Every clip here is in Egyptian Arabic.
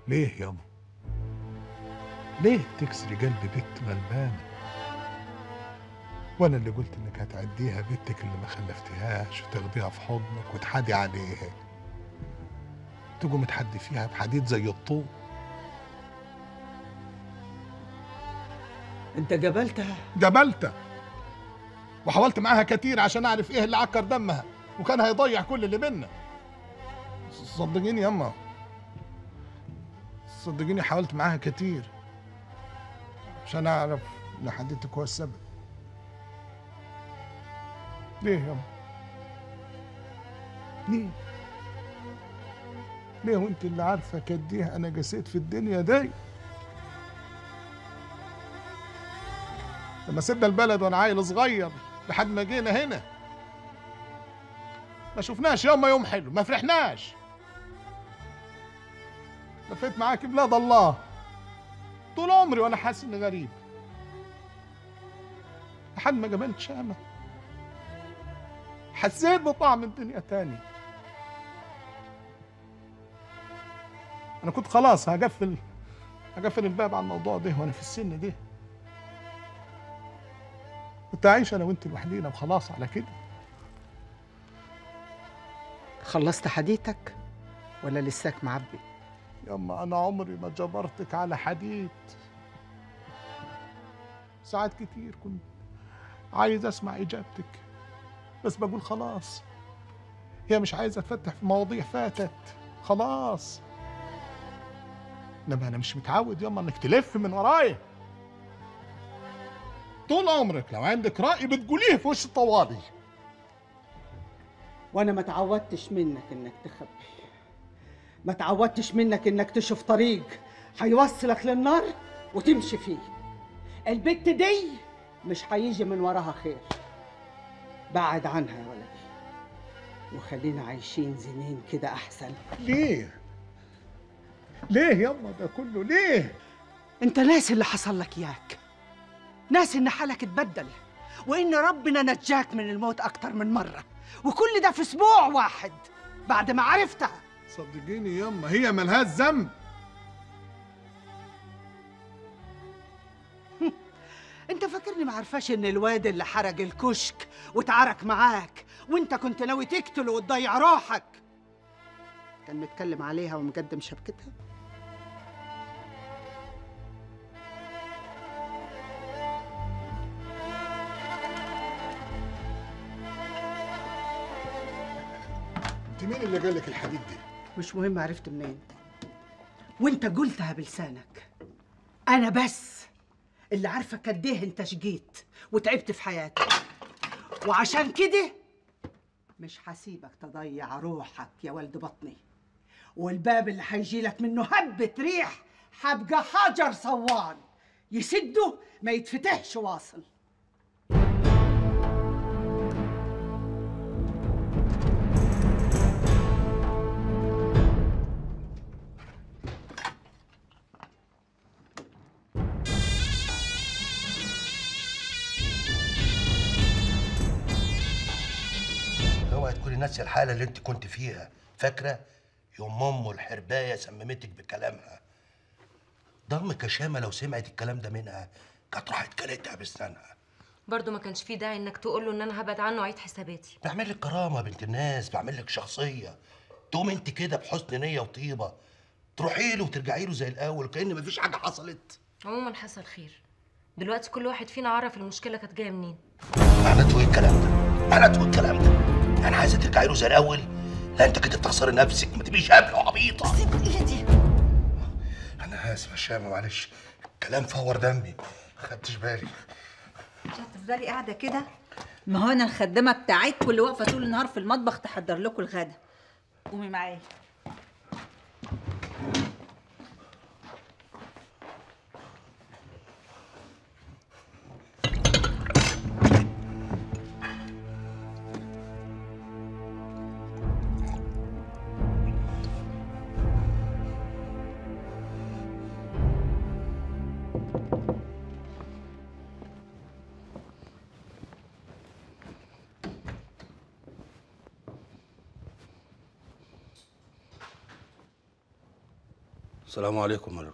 ليه ياما ليه تكسري قلب بنت غلبانة وانا اللي قلت انك هتعديها بنتك اللي ما خلفتهاش وتاخديها في حضنك وتحادي عليها تقوم تحدي فيها بحديد زي الطوب انت جبلتها جبلتها وحاولت معاها كتير عشان اعرف ايه اللي عكر دمها وكان هيضيع كل اللي بينا صدقيني ياما صدقيني حاولت معاها كتير عشان اعرف ان حديتك هو السبب ليه ياما ليه ليه وانت اللي عارفه كديه انا جسيت في الدنيا دي لما سيبنا البلد وانا عيل صغير لحد ما جينا هنا ما شفناش يوم يوم حلو ما فرحناش لفيت معاك بلاد الله طول عمري وانا حاسس اني غريب لحد ما قابلت شامة حسيت بطعم الدنيا تاني انا كنت خلاص هقفل هقفل الباب على الموضوع ده وانا في السن ده كنت عايش انا وانت لوحدينا وخلاص على كده خلصت حديثك ولا لساك معبي ياما انا عمري ما جبرتك على حديد ساعات كتير كنت عايز اسمع اجابتك بس بقول خلاص هي مش عايزه تفتح في مواضيع فاتت خلاص انما انا مش متعود ياما انك تلف من ورايا طول عمرك لو عندك راي بتقوليه في وش الطوالي وانا ما تعودتش منك انك تخبي ما تعودتش منك انك تشوف طريق هيوصلك للنار وتمشي فيه البت دي مش هيجي من وراها خير بعد عنها يا ولدي وخلينا عايشين زينين كده احسن ليه ليه ياما ده كله ليه انت ناسي اللي حصل لك ياك ناسي ان حالك اتبدل وان ربنا نجاك من الموت اكتر من مره وكل ده في اسبوع واحد بعد ما عرفتها صدقيني ياما هي ملهاش ذنب انت فاكرني ما عارفاش ان الواد اللي حرق الكشك واتعارك معاك وانت كنت ناوي تقتله وتضيع روحك كان متكلم عليها ومقدم شبكتها انت مين اللي قال لك الحديد دي مش مهم عرفت منين وانت قلتها بلسانك انا بس اللي عارفه قد ايه انت شقيت وتعبت في حياتك وعشان كده مش هسيبك تضيع روحك يا ولد بطني والباب اللي هيجيلك منه هبة ريح هبقى حجر صوان يسده ما يتفتحش واصل اوعي تكوني ناسيه الحاله اللي انت كنت فيها فاكره يوم امه الحربايه سممتك بكلامها ضمك يا شامه لو سمعت الكلام ده منها كانت راحت كلتها بسنانها برضه ما كانش فيه داعي انك تقول له ان انا هبعد عنه وعيد حساباتي بعمل لك كرامه بنت الناس بعمل لك شخصيه تقوم انت كده بحسن نيه وطيبه تروحي له وترجعي له زي الاول وكأن مفيش حاجه حصلت عموما حصل خير دلوقتي كل واحد فينا عرف المشكله كانت جايه منين معناته ايه الكلام ده؟ معناته ايه الكلام ده؟ يعني عايزه ترجعي له زي الاول؟ لا انت كده بتخسري نفسك ما تبقيش هبله وعبيطه ايه دي انا اسف يا شامه معلش الكلام فور دمي ما خدتش بالي هتفضلي قاعده كده ما هو انا الخدامه بتاعتكم اللي واقفه طول النهار في المطبخ تحضر لكم الغدا قومي معايا السلام عليكم يا لورد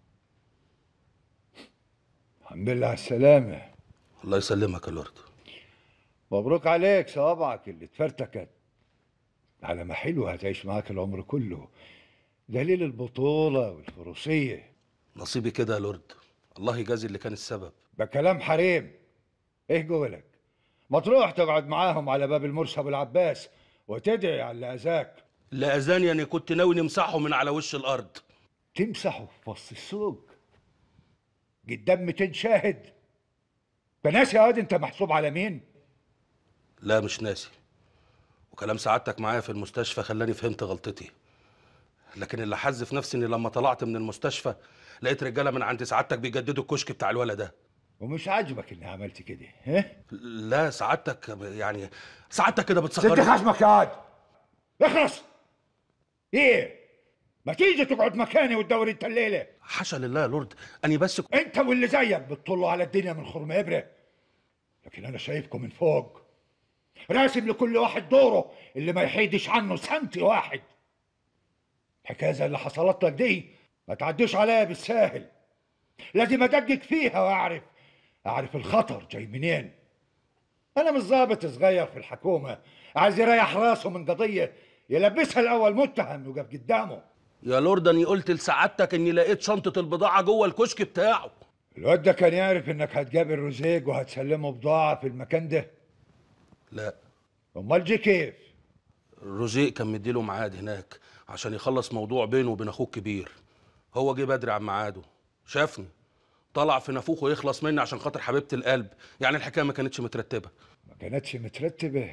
الحمد لله على السلامة الله يسلمك يا لورد مبروك عليك صوابعك اللي اتفرتكت على ما حلو هتعيش معاك العمر كله دليل البطولة والفروسية نصيبي كده يا لورد الله يجازي اللي كان السبب ده كلام حريم ايه قولك ما تروح تقعد معاهم على باب المرسى ابو العباس وتدعي على اللي اذاك لا اذان يعني كنت ناوي نمسحه من على وش الارض تمسحه في وسط السوق قدام 200 شاهد فناس يا واد انت محسوب على مين لا مش ناسي وكلام سعادتك معايا في المستشفى خلاني فهمت غلطتي لكن اللي حز في نفسي اني لما طلعت من المستشفى لقيت رجاله من عند سعادتك بيجددوا الكشك بتاع الولد ده ومش عاجبك اني عملت كده ها لا سعادتك يعني سعادتك كده سد بتصغرني خشمك يا واد اخلص ايه ما تيجي تقعد مكاني وتدور انت الليله حاشا لله يا لورد اني بس انت واللي زيك بتطلوا على الدنيا من خرم ابره لكن انا شايفكم من فوق راسم لكل واحد دوره اللي ما يحيدش عنه سنتي واحد الحكايه زي اللي حصلت لك دي ما تعديش عليا بالساهل لازم ادقق فيها واعرف اعرف الخطر جاي منين انا مش ظابط صغير في الحكومه عايز يريح راسه من قضيه يلبسها الاول متهم يوقف قدامه يا لورد اني قلت لسعادتك اني لقيت شنطه البضاعه جوه الكشك بتاعه الواد ده كان يعرف انك هتقابل رزيق وهتسلمه بضاعه في المكان ده لا امال جه كيف روزيق كان مديله ميعاد هناك عشان يخلص موضوع بينه وبين اخوه الكبير هو جه بدري عن ميعاده شافني طلع في نافوخه يخلص مني عشان خاطر حبيبه القلب يعني الحكايه ما كانتش مترتبه ما كانتش مترتبه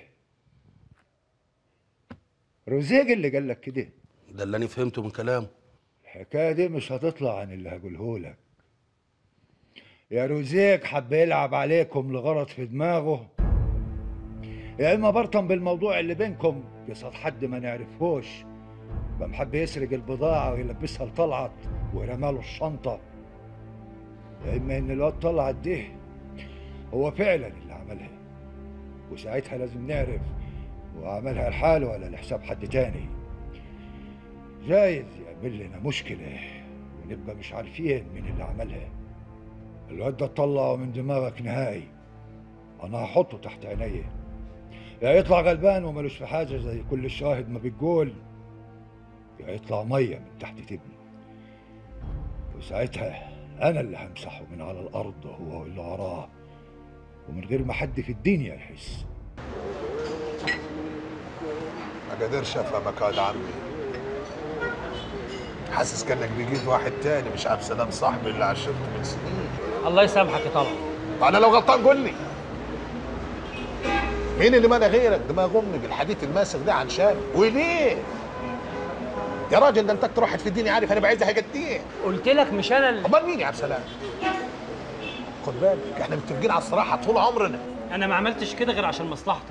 رزيق اللي قال لك كده ده اللي انا فهمته من كلامه الحكايه دي مش هتطلع عن اللي هقوله لك يا رزيق حب يلعب عليكم لغرض في دماغه يا اما برطم بالموضوع اللي بينكم قصاد حد ما نعرفهوش قام حب يسرق البضاعه ويلبسها لطلعت ورماله الشنطه يا اما ان الواد طلعت دي هو فعلا اللي عملها وساعتها لازم نعرف هو عملها لحاله ولا لحساب حد تاني جايز يعمل لنا مشكلة ونبقى مش عارفين مين اللي عملها الواد ده طلعه من دماغك نهائي أنا هحطه تحت عيني يا يطلع غلبان وملوش في حاجة زي كل الشاهد ما بتقول يا يطلع مية من تحت تبني وساعتها أنا اللي همسحه من على الأرض هو واللي وراه ومن غير ما حد في الدنيا يحس ما قدرش افهمك يا عمي حاسس كانك بيجيب واحد تاني مش عارف سلام صاحبي اللي عشرته من سنين الله يسامحك يا طلعت انا لو غلطان قول لي مين اللي مالي غيرك دماغ امي بالحديث الماسخ ده عن شام وليه يا راجل ده انت اكتر واحد في الدنيا عارف انا بعايزها قد ايه قلت لك مش انا اللي امال مين يا عبد السلام خد بالك احنا متفقين على الصراحه طول عمرنا انا ما عملتش كده غير عشان مصلحتك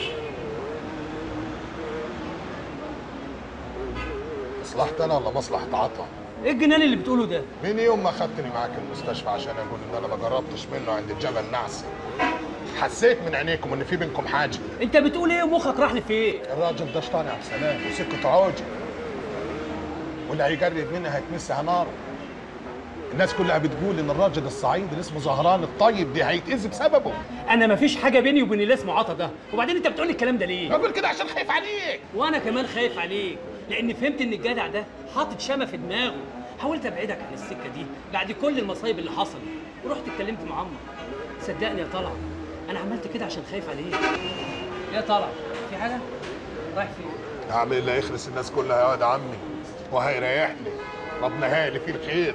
مصلحتي انا ولا مصلحه عطا ايه الجنان اللي بتقوله ده من يوم ما خدتني معاك المستشفى عشان اقول ان انا ما جربتش منه عند الجبل نعسي حسيت من عينيكم ان في بينكم حاجه انت بتقول ايه ومخك راح لفين الراجل ده شطان يا عبد السلام وسكته عوجه واللي هيجرب منها هيتمسها نار الناس كلها بتقول ان الراجل الصعيدي اللي اسمه زهران الطيب دي هيتأذي بسببه انا ما فيش حاجه بيني وبين اللي اسمه عطا ده وبعدين انت بتقول لي الكلام ده ليه بقول كده عشان خايف عليك وانا كمان خايف عليك لان فهمت ان الجدع ده حاطط شمع في دماغه حاولت ابعدك عن السكه دي بعد كل المصايب اللي حصلت ورحت اتكلمت مع امك صدقني يا طلعت انا عملت كده عشان خايف عليك يا طلعت في حاجه رايح فين اعمل اللي هيخلص الناس كلها يا واد عمي وهيريحني ربنا هايل فيه الخير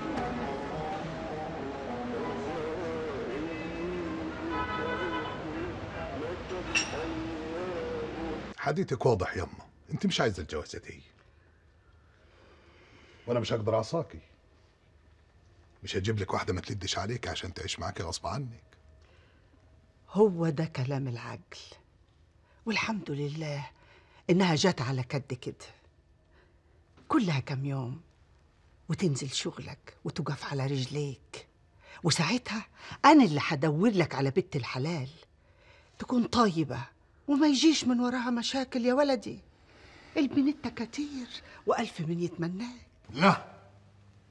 حديثك واضح يما انت مش عايزه الجوازه دي وانا مش هقدر اعصاكي مش هجيب لك واحده ما تلدش عليك عشان تعيش معاكي غصب عنك هو ده كلام العقل والحمد لله إنها جت على كد كده كلها كم يوم وتنزل شغلك وتقف على رجليك وساعتها أنا اللي هدور لك على بنت الحلال تكون طيبة وما يجيش من وراها مشاكل يا ولدي البنت كتير وألف من يتمناك لا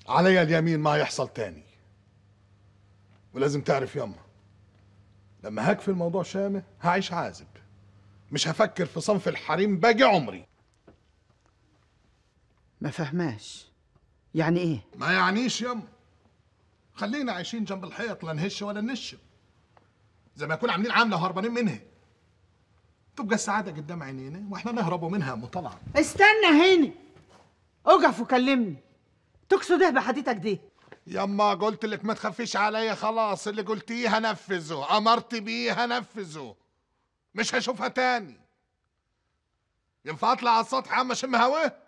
عليا اليمين ما هيحصل تاني ولازم تعرف يما لما هكفي الموضوع شامه هعيش عازب مش هفكر في صنف الحريم باقي عمري ما فهماش يعني ايه ما يعنيش يما خلينا عايشين جنب الحيط لا نهش ولا ننشم زي ما يكون عاملين عامله وهربانين منها تبقى السعاده قدام عينينا واحنا نهربوا منها مطلعا استنى هنا اقف وكلمني تقصد ايه بحديتك دي يما قلت لك ما تخافيش عليا خلاص اللي قلتيه هنفذه امرت بيه هنفذه مش هشوفها تاني ينفع اطلع على السطح اما اشم هواه